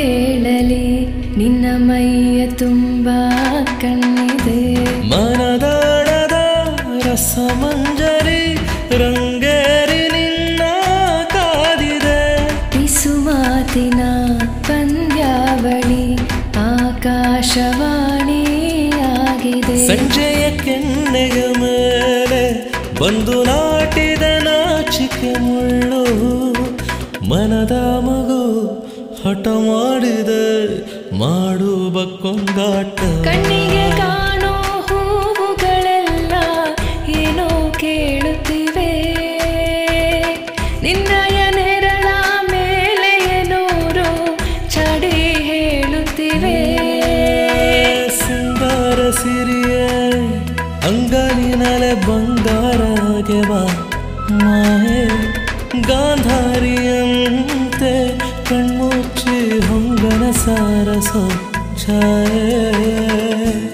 ಕೇಳಲಿ ನಿನ್ನ ಮೈಯ ತುಂಬ ಕಣ್ಣಿದೆ ಮನದಾಳದ ರಸಮಂಜರಿ ರಂಗೇರಿ ನಿನ್ನ ಕಾದಿದೆ ಪಿಸುಮಾತಿನ ಪಂದ್ಯಾವಳಿ ಆಕಾಶವಾಣಿಯಾಗಿದೆ ಸಂಜೆಯ ಕೆನ್ನೆಯ ಮೇಲೆ ಬಂದು ನಾಟಿದ ನಾಚಿಕೆ ಮುಳ್ಳು ಮನದ ಮಗು ಹಠ ಮಾಡಿದೆ ಮಾಡುವ ಕೊಂಗಾಟ ಕಣ್ಣಿಗೆ ಕಾಣೋ ಹೂವುಗಳೆಲ್ಲ ಏನೋ ಕೇಳುತ್ತಿವೆ ನಿನ್ನಯ ನೆರಳ ಮೇಲೆ ನೂರು ಚಡಿ ಹೇಳುತ್ತಿವೆ ಸಿಂಗಾರ ಸಿರಿಯೇ ಅಂಗಲಿನಲೆ ಬಂಗಾರಗೆ ಬಾ ಮಾಯೆ ಗಾಂಧಾರಿಯಂತೆ ಕಣ್ಮುಚ್ಚಿ ಹೊಂಗನ ಸಾರಸ ಛಾಯೆ